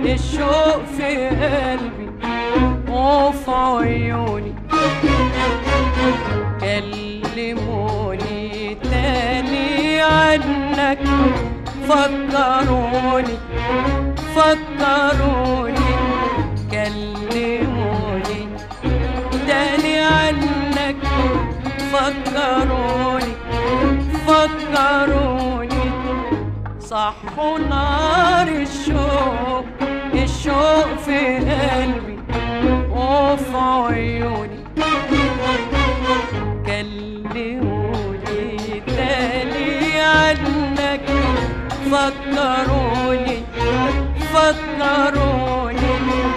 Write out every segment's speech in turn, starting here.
الشوق في قلبي وفي عيوني كلموني تاني عنك فكروني فكروني كلموني تاني عنك فكروني فكروني صحوا نار الشوق الشوق في قلبي وفي عيوني كلموني تاني عنك فكروني فكروني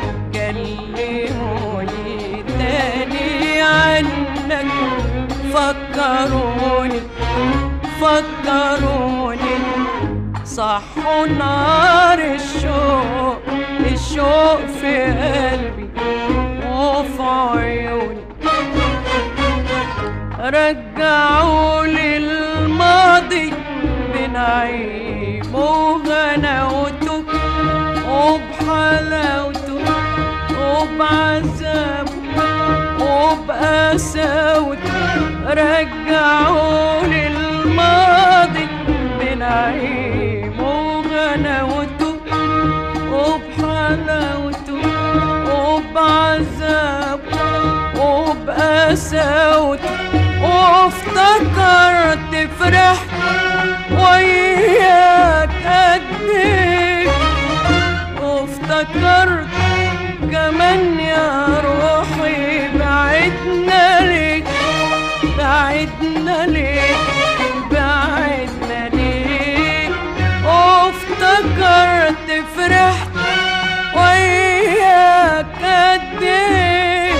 كلموني تاني عنك فكروني فكروني صحوا نار الشوق الشوق في قلبي وفي عيوني رجعوا لي الماضي بنعيم وغناوته وبحلاوته وبعذابه وبقساوته رجعوا لي الماضي بنعيم وغناوته وبحلاوته وبعذابه وبقساوته وافتكرت فرحت وياك قد ايه وافتكرت كمان يا روحي بعدنا ليه بعدنا ليه بعدنا ليه وافتكرت فرحت وياك قد ايه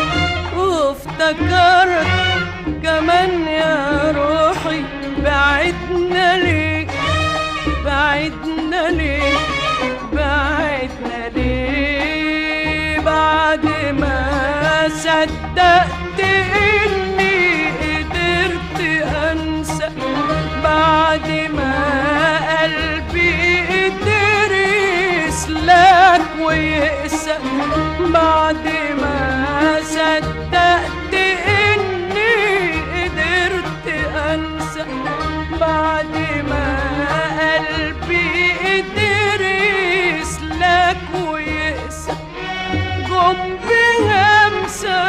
وافتكرت كمان يا روحي بعدنا ليه بعدنا ليه بعدنا ليه بعد ما صدقت اني قدرت انسى بعد ما قلبي قدر يسلك ويقسى بعد ما صدقت اني قدرت انسى بعد ما قلبي قدر يسلك ويقسى جم بهمسة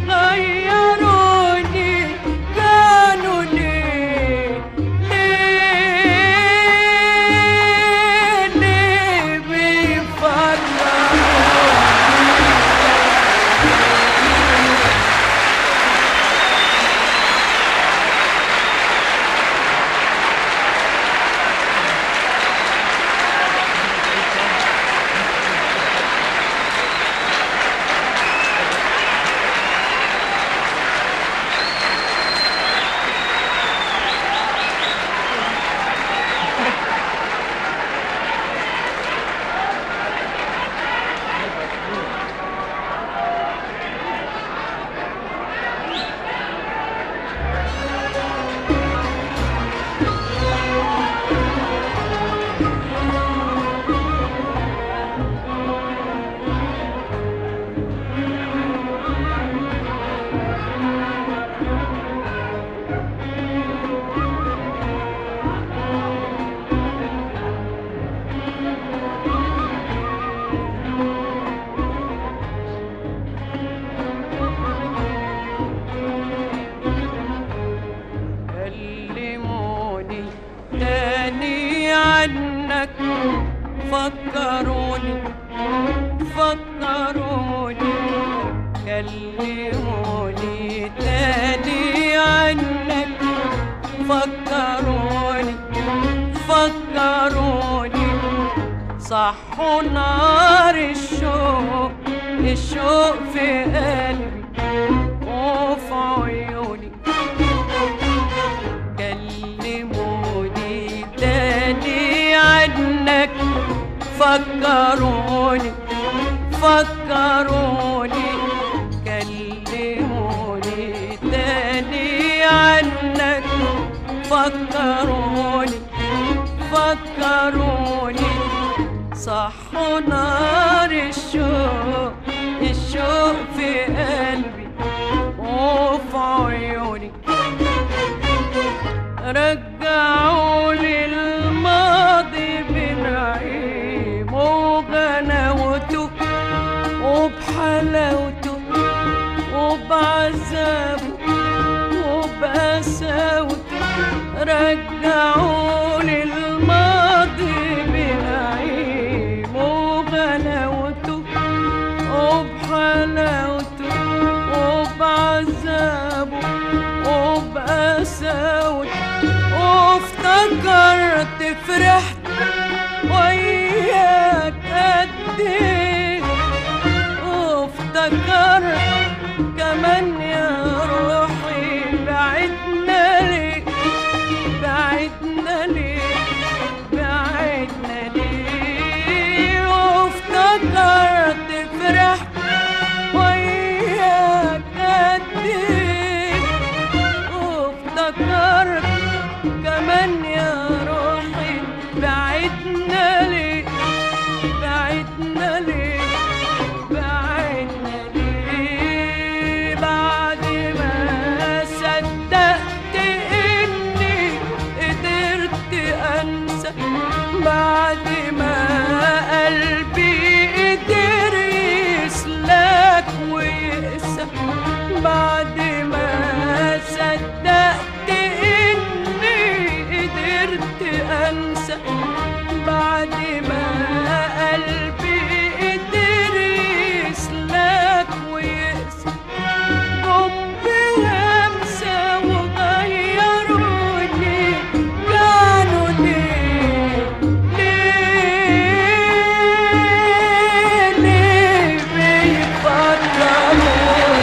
وغيروني كانوا ليه ليه ليه بيفرقوا كلموني تاني عنك فكروني فكروني كلموني تاني عنك فكروني فكروني صحوا نار الشوق الشوق في قلبي وفي عيوني كلموني تاني عنك فكروني فكروني كلموني تاني عنك فكروني فكروني صحوا نار الشوق الشوق في قلبي وفي عيوني رجعوا لي الماضي بنعيم وغناوته وبحلاوته وبعذابه وبقساوته رجعوا لي الماضي بنعيم وغناوته وبحلاوته وبعذابه وبقساوته وافتكرت فرحت وياك قد ايه وافتكرت كمان يا روحي بعدنا ليه بعدنا ليه بعدنا ليه وافتكرت فرحت وياك قد ايه وافتكرت كمان يا روحي بعدنا ليه بعدنا ليه بعدنا ليه بعد ما صدقت اني قدرت انسى بعد ما قلبي قدر يسلك ويقسى بعد ما صدقت اني قدرت انسى بعد ما قلبي قدر يسلك ويقسى جم بهمسة وغيروني كانوا ليه ليه ليه بيفكروني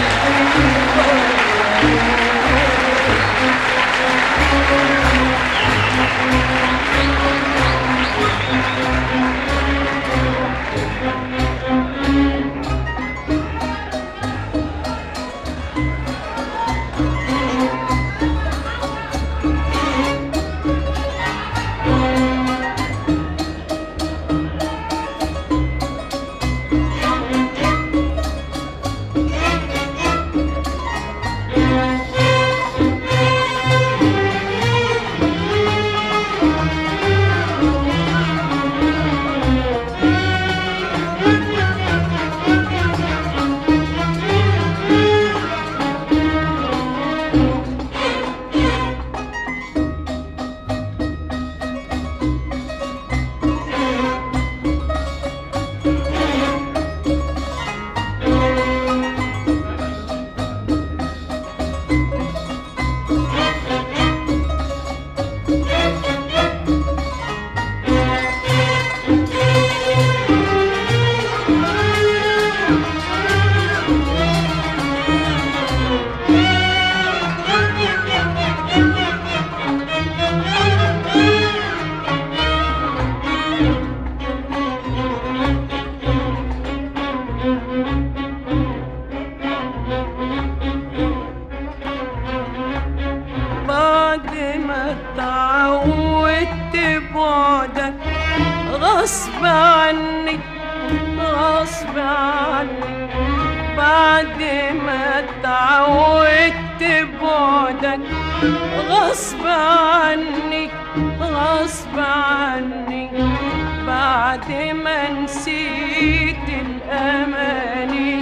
بعد ما اتعودت بعدك غصب عني غصب عني بعد ما اتعودت بعدك غصب عني غصب عني بعد ما نسيت الأماني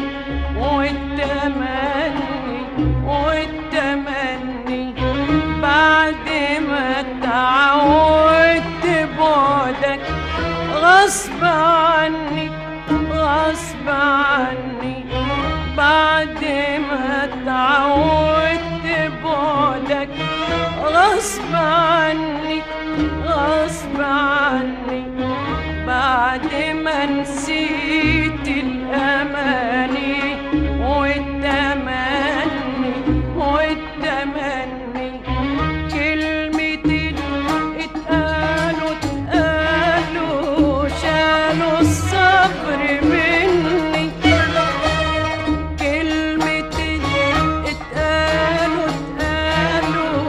والتمني والتمني بعد ما اتعودت بعدك غصب عني غصب عني بعد ما اتعودت بعدك غصب عني غصب عني بعد ما نسيت الأماني والتمني والتمني كلمتين اتقالوا اتقالوا شالوا الصبر مني كلمتين اتقالوا اتقالوا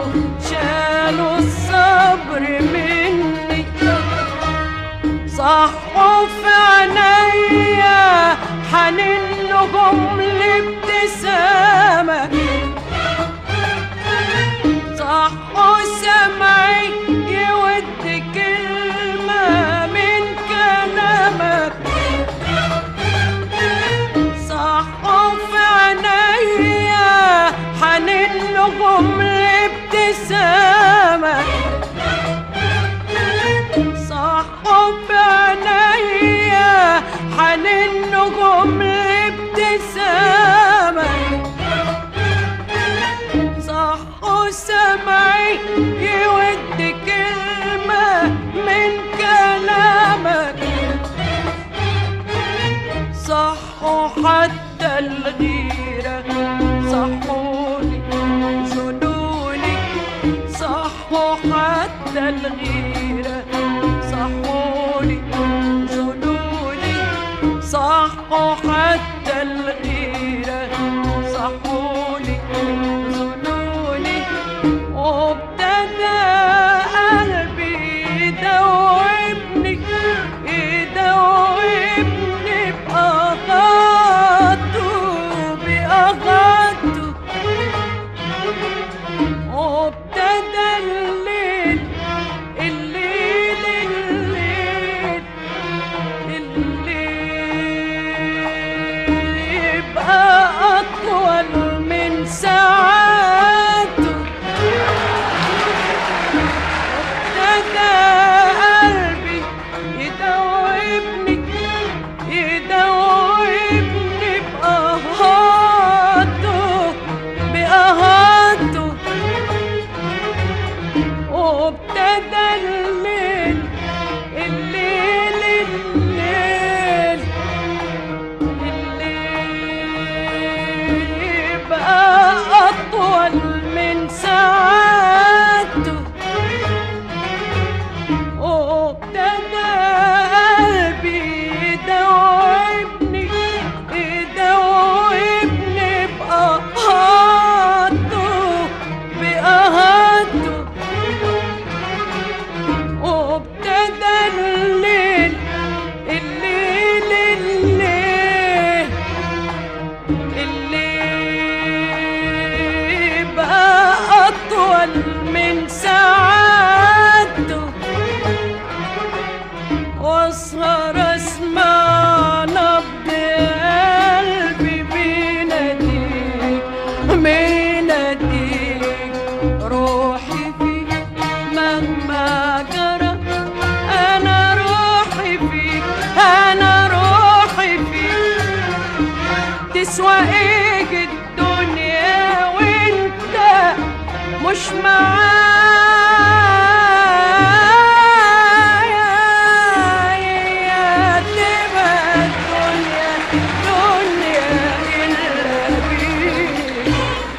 شالوا الصبر مني صحوا في صحوا حتى الغيرة صحوني جنوني صحوا حتى الغيرة صحوني جنوني صحوا حتى الغيرة صحوني جنوني وابتدى قلبي يدوبني يدوبني بأغاته بأغاته وابتدى الليل الليل الليل الليل يبقى أطول من ساعاته ابتدى قلبي يدوبني يدوبني بأهاته بأهاته وابتدى الليل الليل الليل الليل يبقى أطول من ساعاته وابتدى قلبي يدوبني يدوبني بأهاته بأهاته وابتدى الليل الليل الليل الليل بقى أطول من ساعاته واسهر اسمع نبض قلبي بيناديك بيناديك روحي فيك مهما جرى انا روحي فيك انا روحي فيك تسوى ايه الدنيا وانت مش معايا تبقى الدنيا دنيا إلا بيك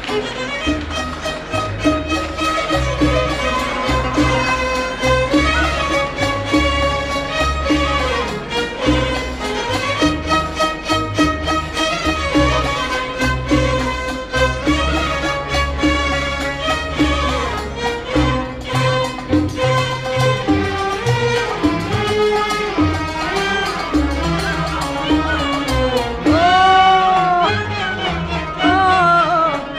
آه آه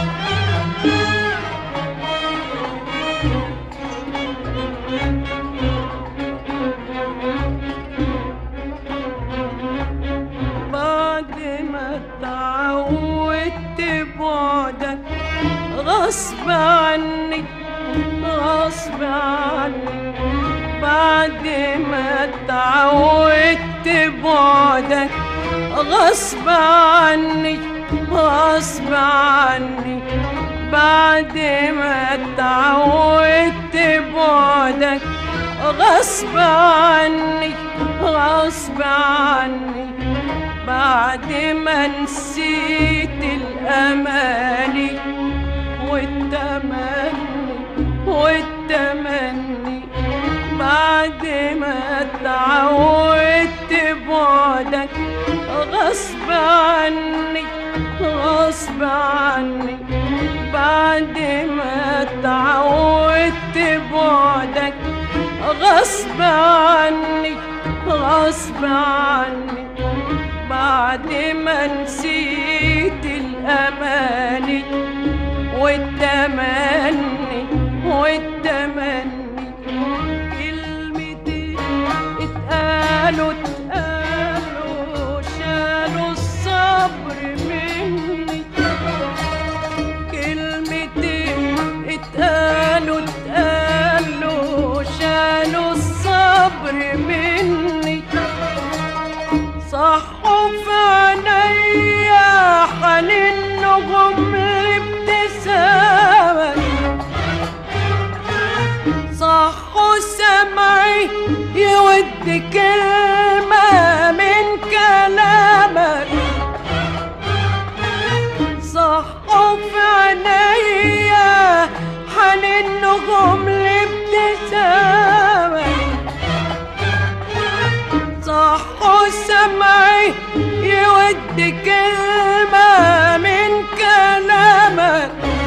بعد ما اتعودت بعدك غصب عني غصب عني بعد ما اتعودت بعدك غصب عني غصب عني بعد ما اتعودت بعدك غصب عني غصب عني بعد ما نسيت الأماني والتمني والتمني بعد ما اتعودت بعدك غصب عني غصب عني بعد ما اتعودت بعدك غصب عني غصب عني بعد ما نسيت الأماني والتمني والتمني كلمتين اتقالوا اتقالوا شالوا الصبر مني كلمتين اتقالوا اتقالوا شالوا الصبر مني صحوا في عينيا حنين نجوم الابتسامة صحوا سمعي يود كلمة من كلام عد كلمة من كلامك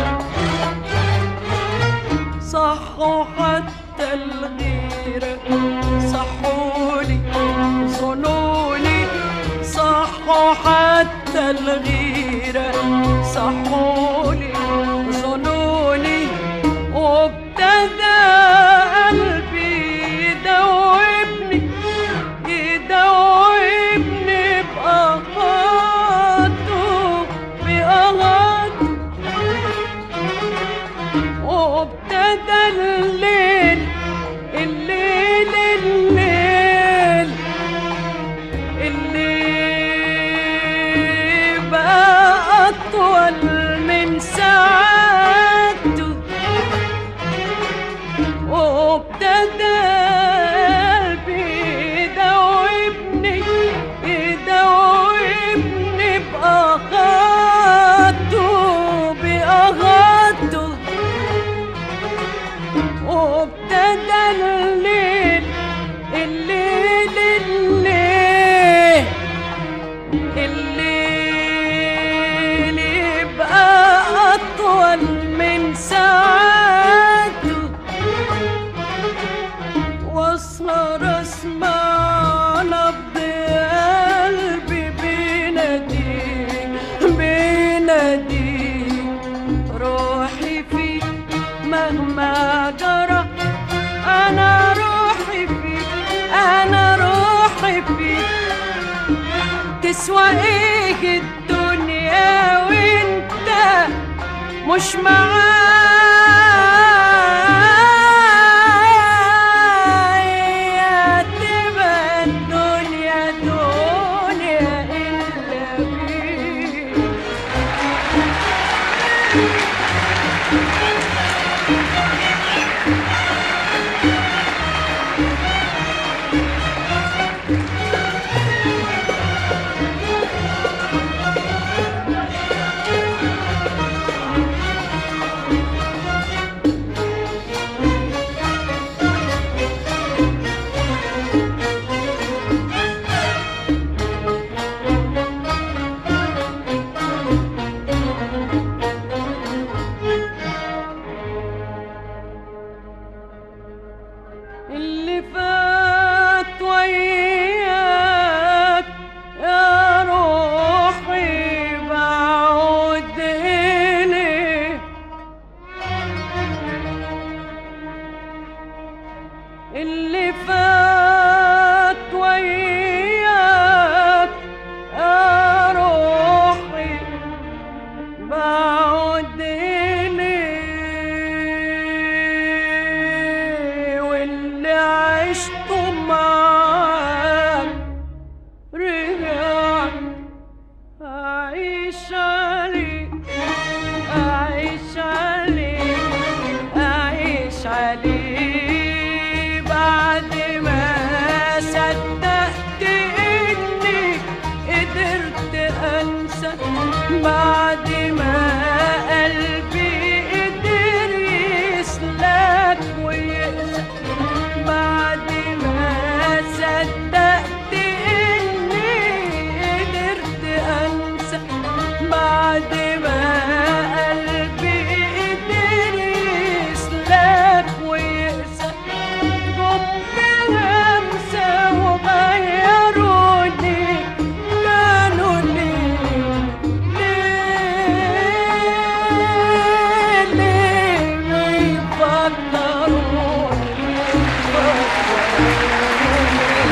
صحوا حتى الغيرة صحولي ظنوني صحوا حتى الغيرة صحولي ظنوني وابتدى قلبي يدوبني يدوبني بأغاته بأغاته وابتدى الليل الليل الليل اللي بقى أطول من ساعته وابتدى قلبي يدوبني يدوبني بأغاته بأغاته وابتدى الليل الليل الليل الليل يبقى أطول من ساعته واسهر اسمع نبض قلبي بيناديك بيناديك روحي فيك مهما جرى انا روحي فيك انا روحي فيك تسوى ايه الدنيا وانت مش معايا تبقى الدنيا دنيا إلا بيك اللي فات وياك يا روحي بعود إليه اللي فات وياك يا روحي بعد إليه واللي عشته معاك رجعت أعيش عليك أعيش عليك أعيش عليك بعد ما صدقت إني قدرت أنسى بعد ما قلبي قدر يسلك ويقسى بعد ما صدقت إني قدرت أنسى بعد ما قلبي قدر يسلك ويقسى جم بهمسة وغيروني كانوا ليه ليه ليه بيفكروني بيفكروني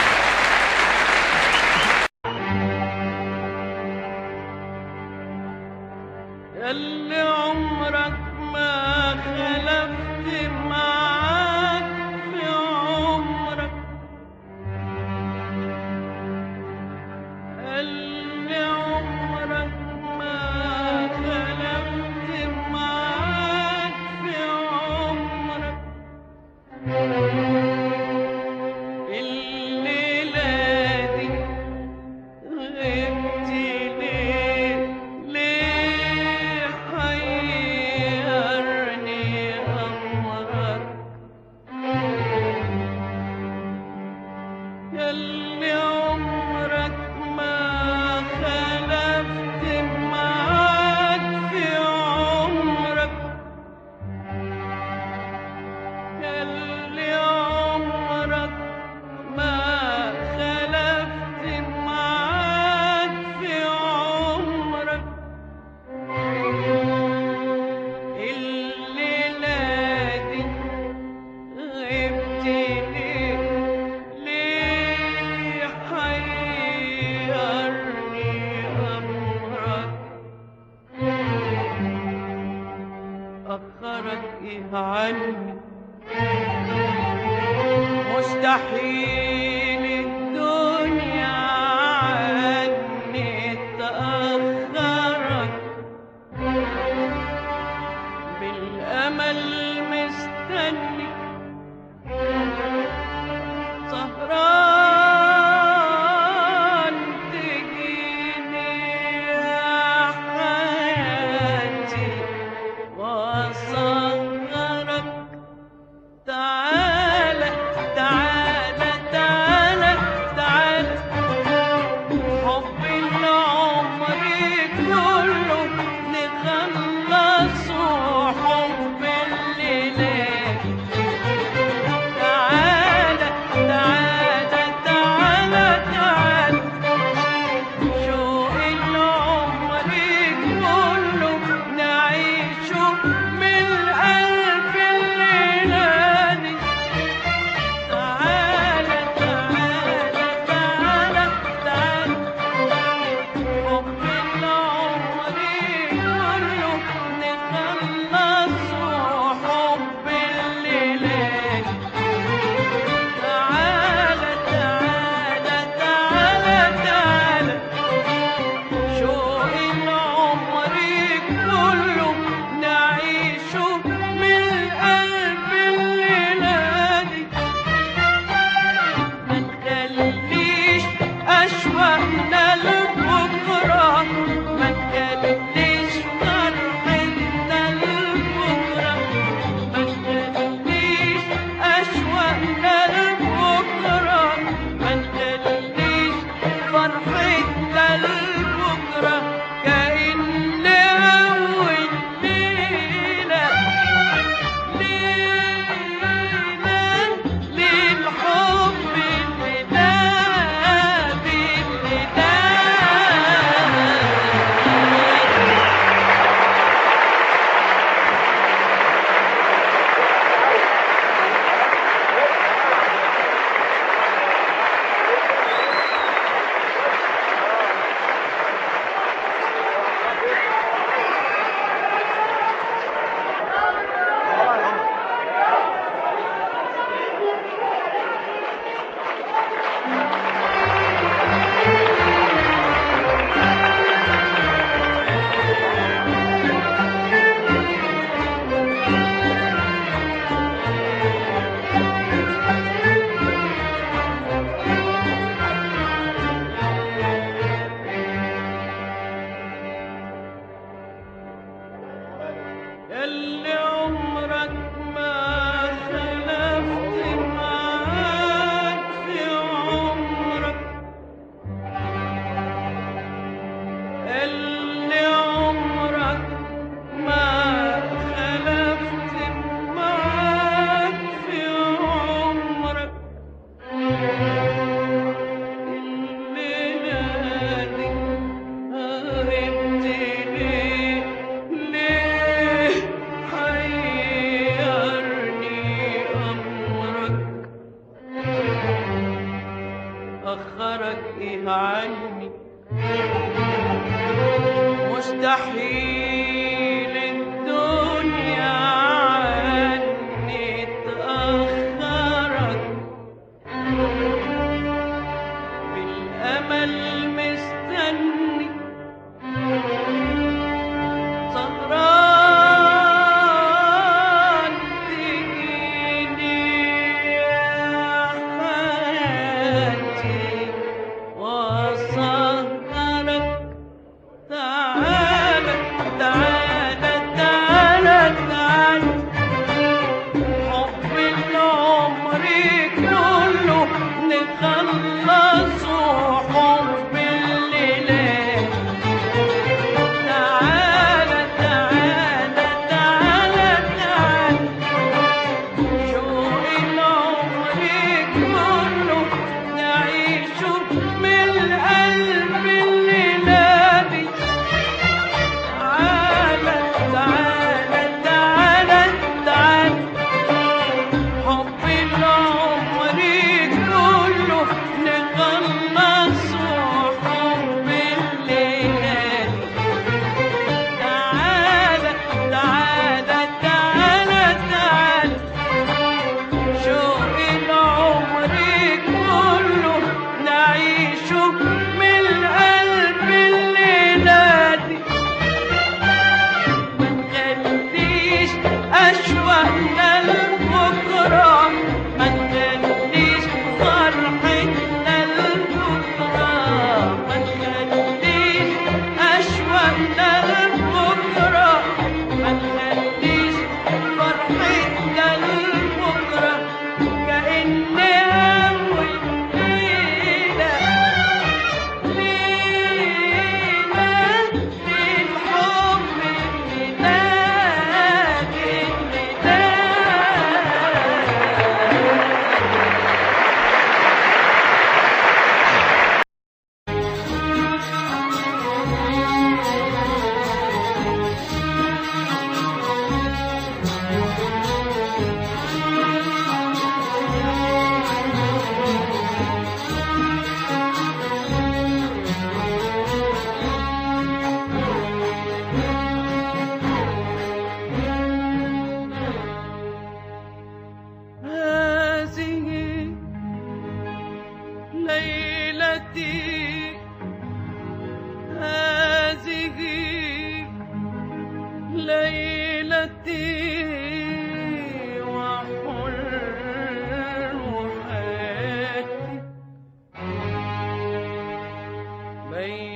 ياللي عمرك ما خلفت معاك في عمرك ياللي عمرك ما خلفت معاك في عمرك الليلة دي غبتي ليه ليه حي عني مستحيل الدنيا عني تأخرك بالأمل مستني سهران تجيني يا حياتي وأصغرك تعالى تعالى تعالى تعالى حب العمر كله نخلص حب الليلات تعالى تعالى تعالى تعالى شوق العمر كله نعيشه من القلب الليلاني تعالى تعالى تعالى تعالى حب العمر كله نخلص حب الليلات تعالى تعالى تعالى تعالى شوق العمر كله نعيشه من القلب الليلاني ما تخليش أشواقنا لبكرة ما تخليش فرحتنا لبكرة ما تخليش أشواقنا لبكرة ما تخليش فرحتنا لبكرة كأن أول ليلة ليلة للحب اللي داب اللي داب اللي عمرك ما خلفت معاك في عمرك اللي عمرك ما خلفت معاك في عمرك الليلة دي هربت ليه ليه حيرني أمرك أخرك إيه عني مستحيل الدنيا عني تأخرك بالأمل مستني سهران تجيني يا حياتي وأسهرك تعالى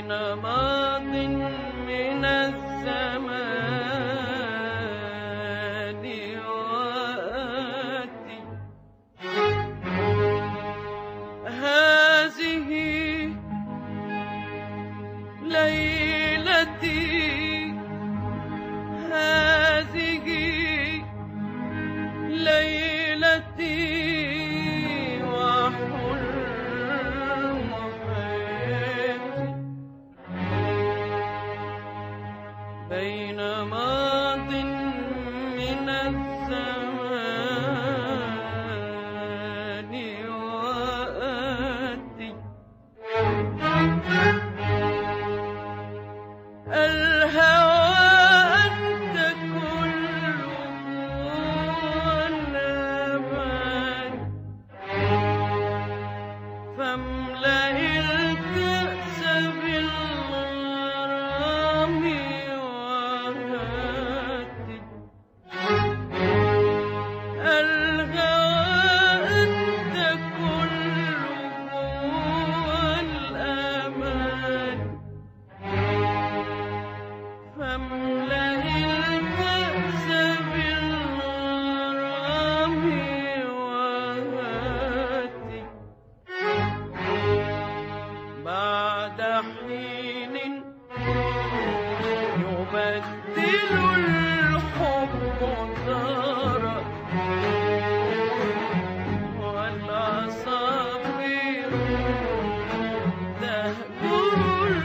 بين ماض من الزمان وآتي هذه ليلتي هذه ليلتي وحلم حياتي بين ماض من الزمان وآتي الهوى أنت كله والأمان فاملأ الكأس بالغرام وهاتي الهوى أنت كله والأمان فاملأ الكأس بالغرام وهاتي بعد حين يبدل الحب دارا والعصافير تهجر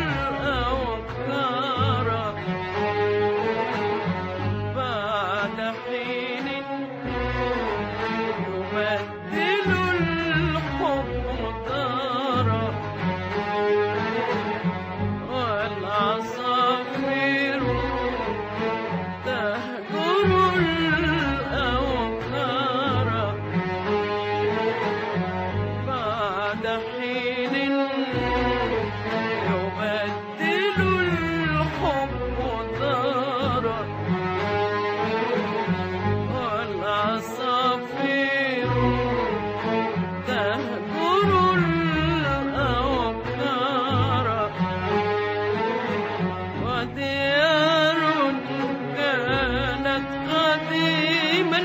الأوكار بعد حين يبدل الحب دارا والعصافير تهجر الأوكار بعد حين يبدل الحب دارا والعصافير تهجر الأوكار وديار كانت قديما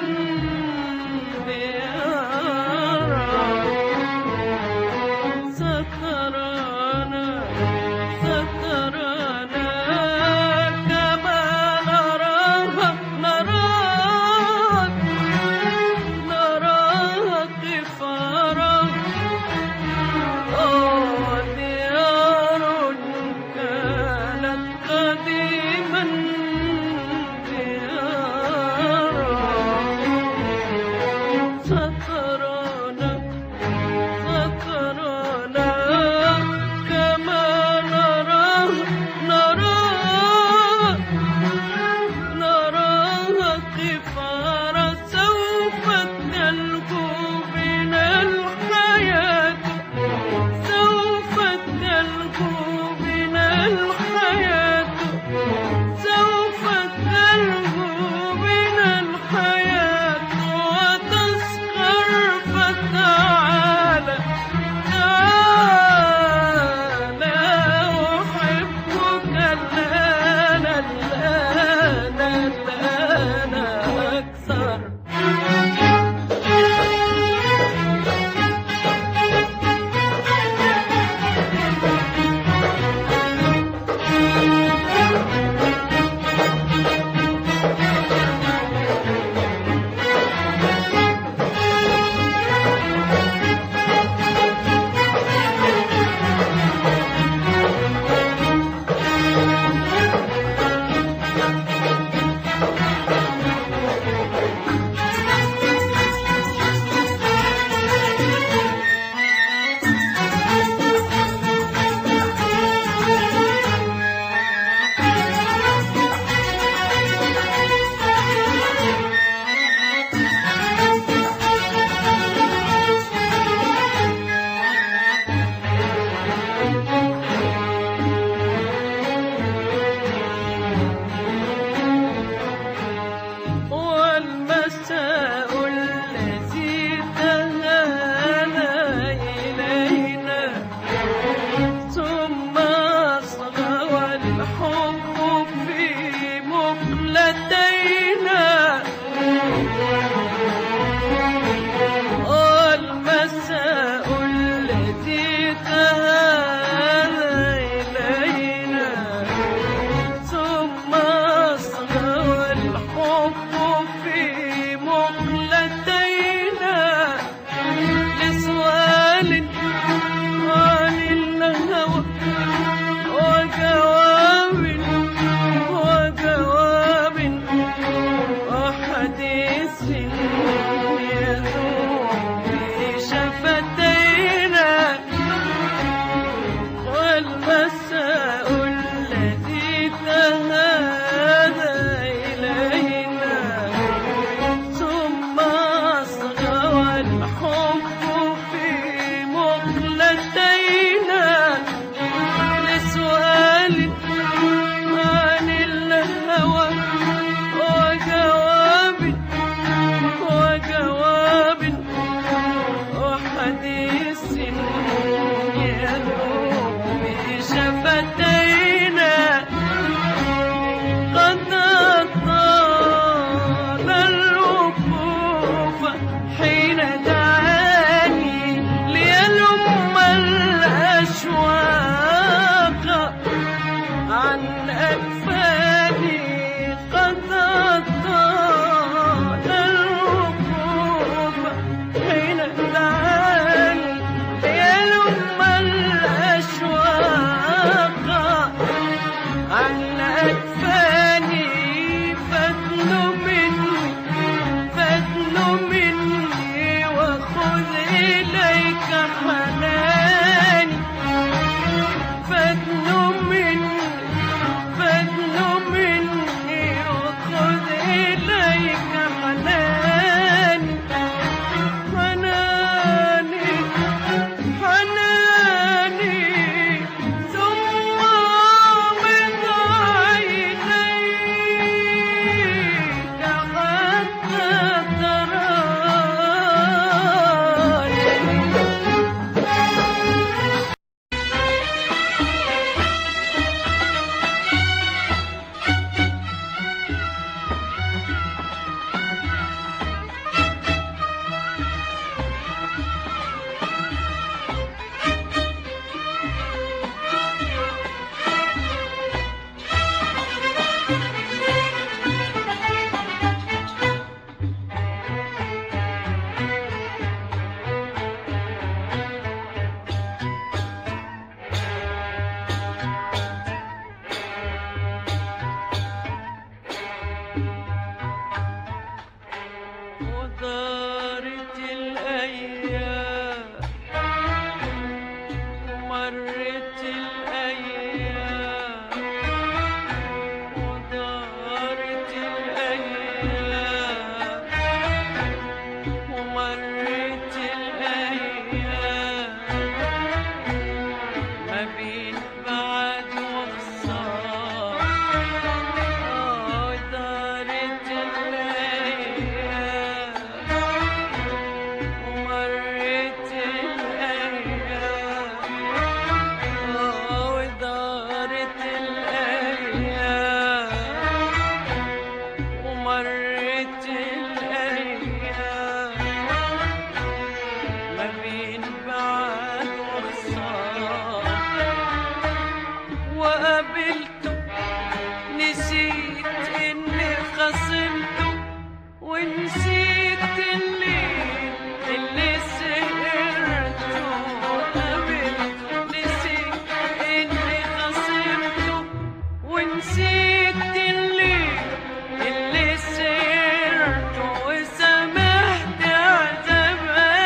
ديارا سترانا سترانا كما نراها نراك نراها قفارا آه ديار كانت قديما ديارا سترانا سترانا كما نراه نراه نراها قفارا سوف تلهو بنا الحياة سوف تلهو بنا الحياة سوف تلهو بنا الحياة وتسخر فتعالى تعالى أحبك الآن الآن الآن أكثر وقابلته نسيت اني خصمته ونسيت الليل اللي سهرته وقابلته نسيت اني خصمته ونسيت الليل اللي سهرته وسمحت عذاب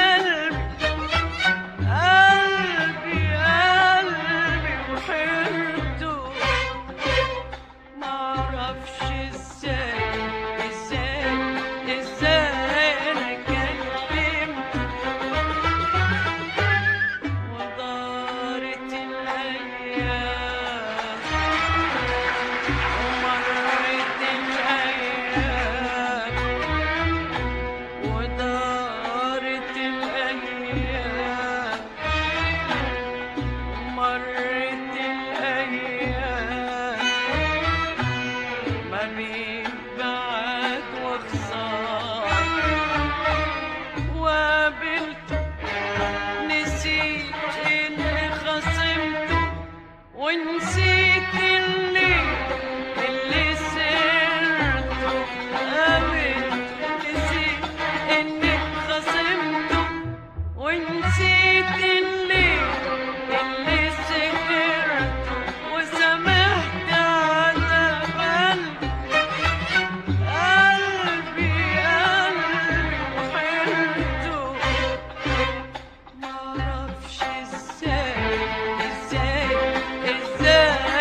قلبي قلبي قلبي وحيرته معرفش ازاي ازاي ازاي انا كلمت ودارت الايام ومرت الايام ودارت الايام مرت الأيام ما بين بعد وخسارة وقابلته نسيت إني خصمته ونسيت الليل اللي سرته قابلته نسيت إني خصمته ونسيت الليل اللي سهرته وسمحت على قلبي قلبي قلبي وحيرته معرفش ازاي ازاي ازاي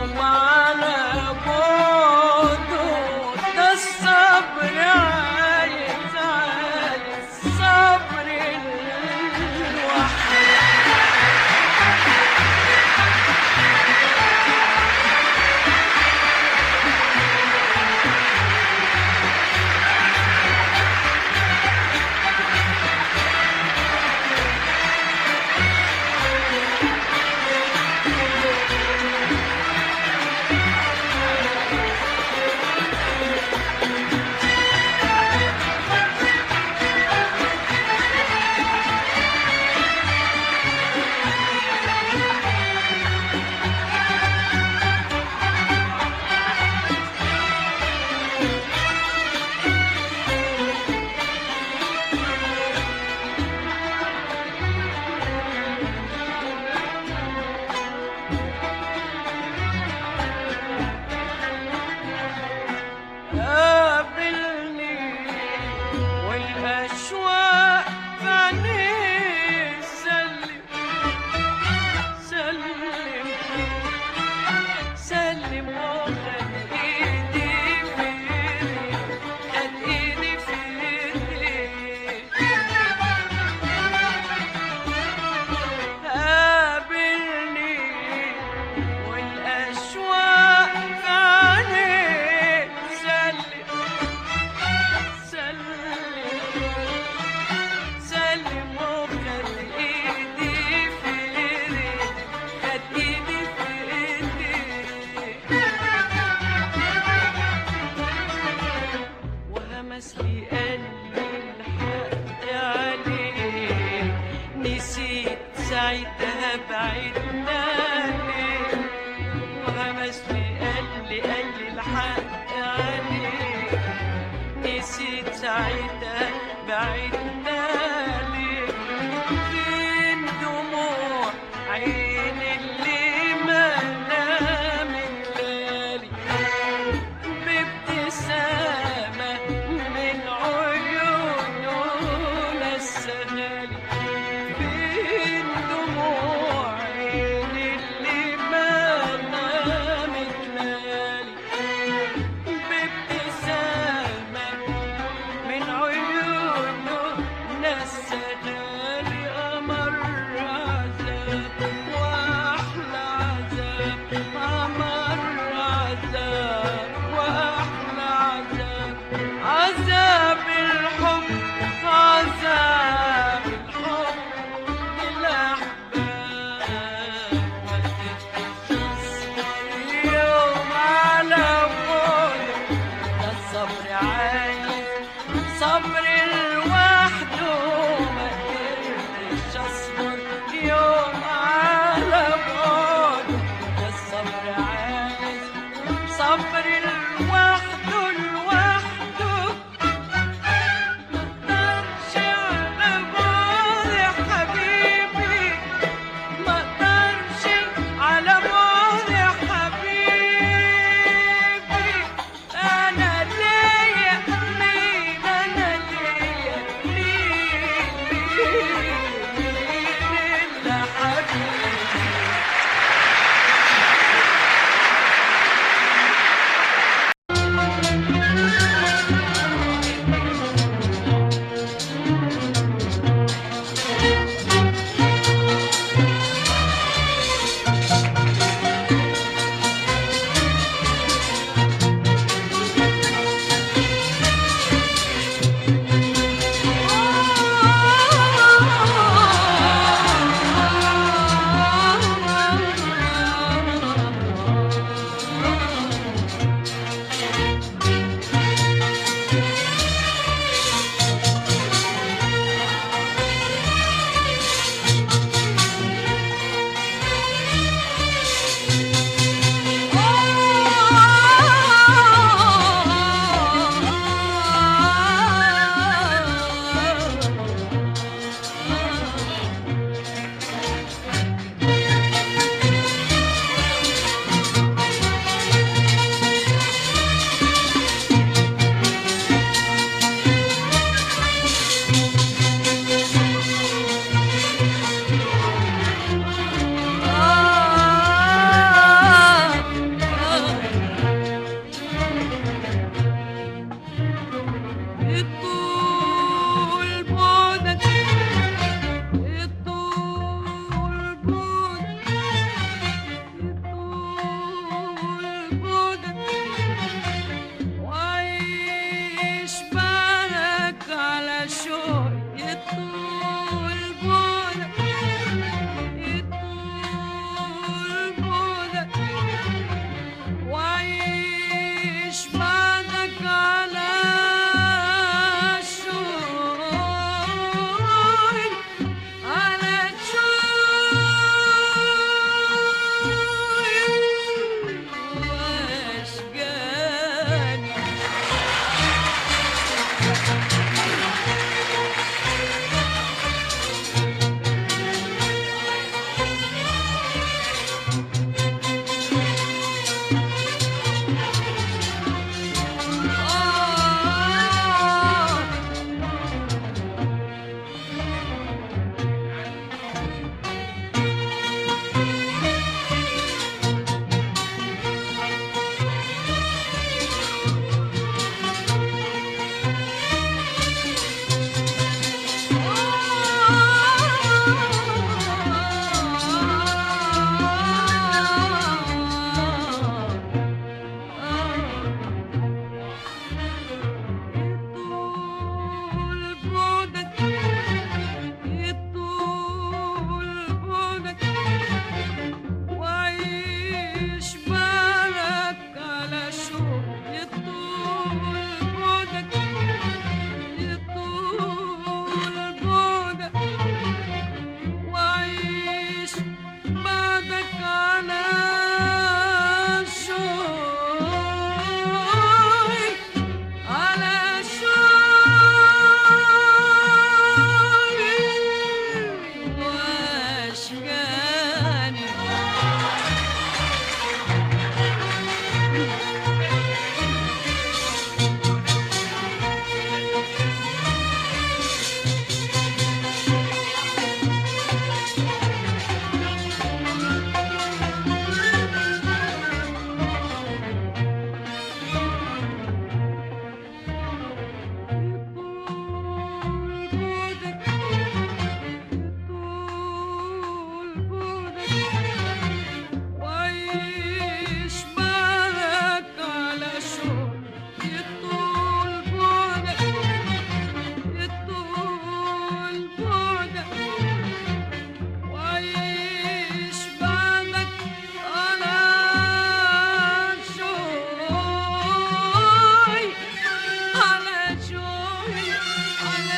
يوم على بعده ده الصبر عايز عايز صبر الوحيد قابلني والأشواق في عينيه سلم سلم سلم وخد ايدي في ايدي خد ايدي في ايدي قابلني والأشواق في عينيه سلم سلم سلم وخد ايدي في ايدي خد ايدي في ايدي وهمس لي قلبي الحق عليه نسيت ساعتها بعدنا ليه وهمس لي قلبي قلبي الحق عليه نسيت ساعتها بعدنا ليه فين دموع عين اللي ما نامت ليالي بابتسامة من عيونه نسهالي فين دموع عين اللي ما نامت ليالي بابتسامة من عيونه نسهالي أمر عذاب وأحلى عذاب أمر عذاب وأحلى عذاب عذاب الحب عذاب الحب للأحباب يوم على قولك ده الصبر عايز صبر لوحده ما قدرتش اصبر يوم على بعده ده الصبر عايز صبر لوحده لوحده مقدرش على بعد يا حبيبي مقدرش على بعد يا حبيبي انا ليا مين انا ليا مين مين مين الا حبيبي وعيش بعدك على شوقي على شوقي واشجاني آه يطول بعدك يطول بعدك وعيش بالك على شوق يطول بعدك يطول بعدك وعيش بعدك على شوقي على شوقي واشجاني يطول بعدك يطول بعدك وعيش بالك على شوق يطول بعدك يطول بعدك وعيش بعدك على شوقي على شوقي على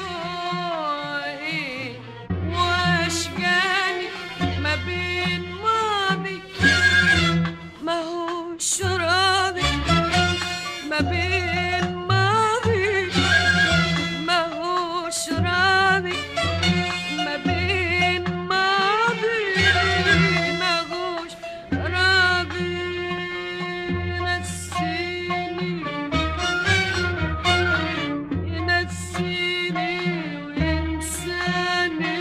شوقي واشجاني ما بين ماضي ما هوش راضي ما بين ماضي ما هوش راضي ما بين ماضي ما هوش راضي نسيني ينسيني وينساني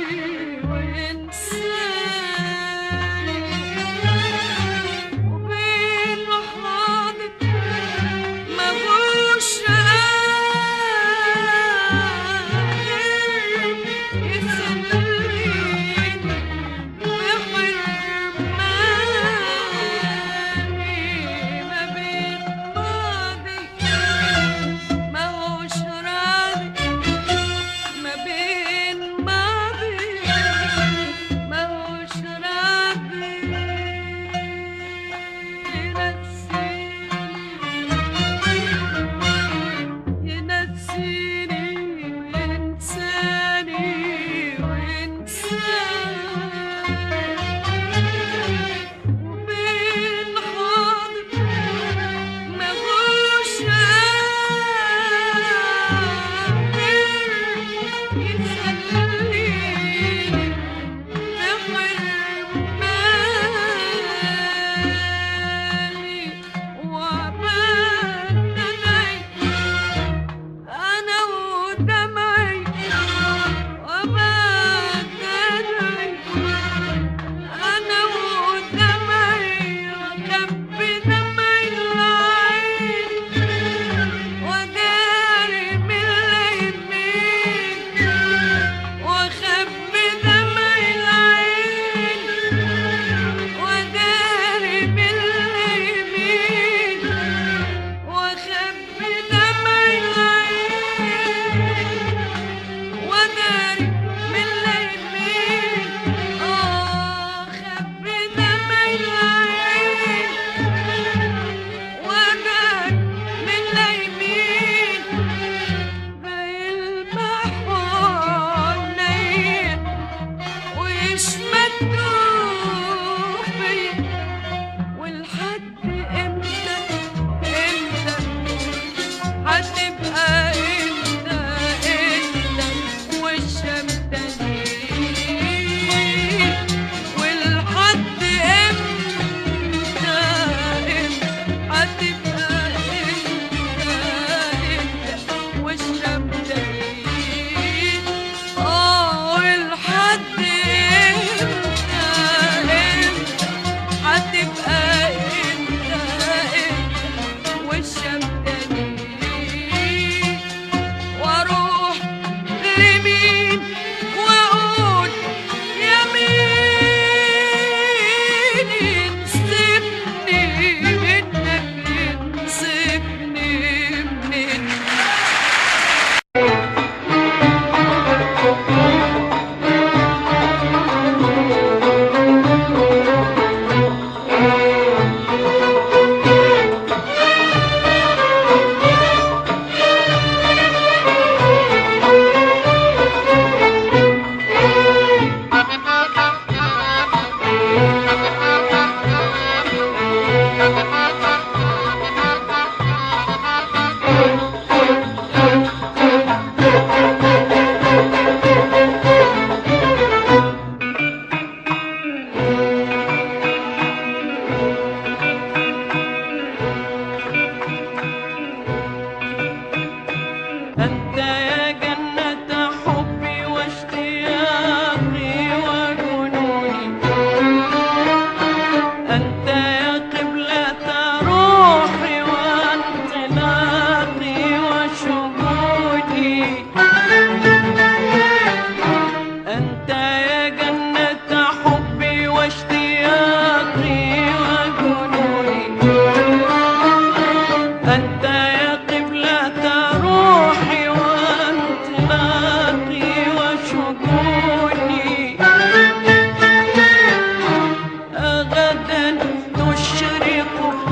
وينساني وبين لحظات ما هو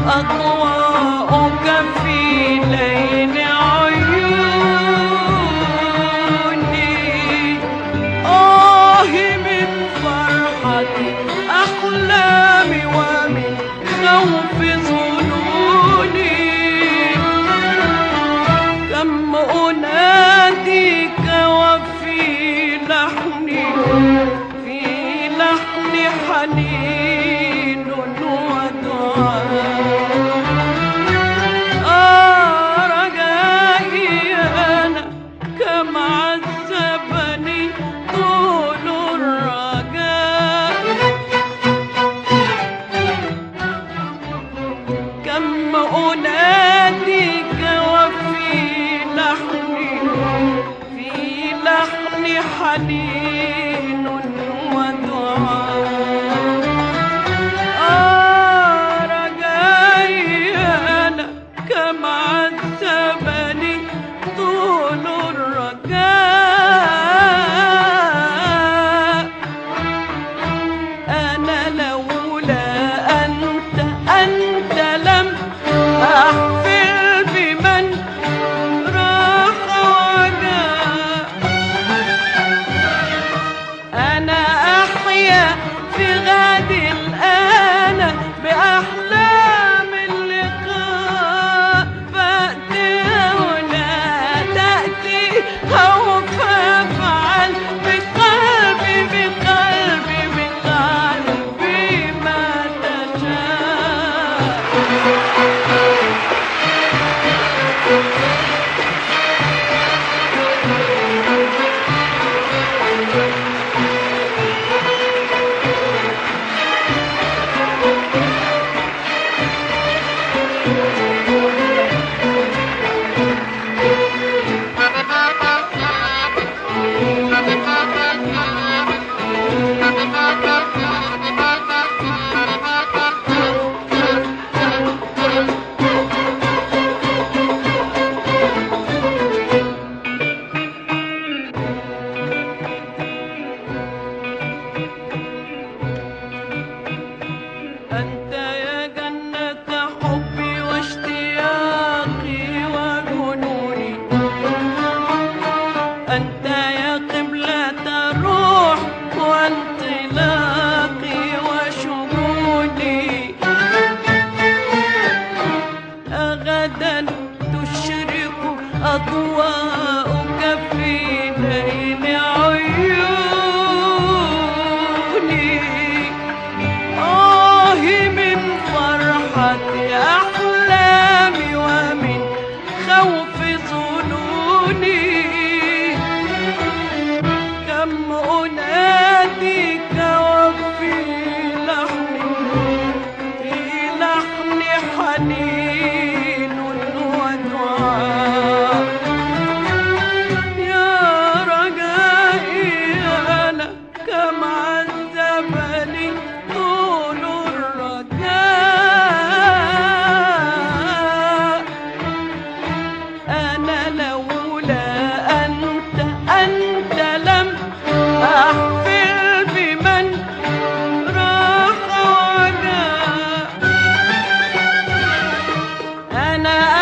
أضواءك في ليل عيوني آه من فرحة أحلامي ومن خوف ظنوني كم أناديك وفي لحني في لحن حنين ودعاء آه رجائي أنا كم عذبني طول الرجاء كم أناديك وفي لحني في لحن حنين ودعاء آه رجائي أنا كم عذبني طول الرجاء أنا لولا أنت أنت لم أحفل بمن راح وجاء أنا أحيا في غد الآن بأحلام اللقاء فأتي ولا تأتي أو فافعل بقلبي بقلبي بقلبي ما تشاء أنت يا جنة حبي واشتياقي وجنوني أنت يا قبلة الروح وانطلاقي وشمولي أغدا تشرق أضواءك في ليل عيوني آه من فرحة أحلامي ومن خوف ظنوني كم أناديك وفي لحن في لحن حنين ودعاء يا رجائي أنا كم عذبني طول الرجاء أنا لولا أنت أنت لم أحفل بمن راح وجاء أنا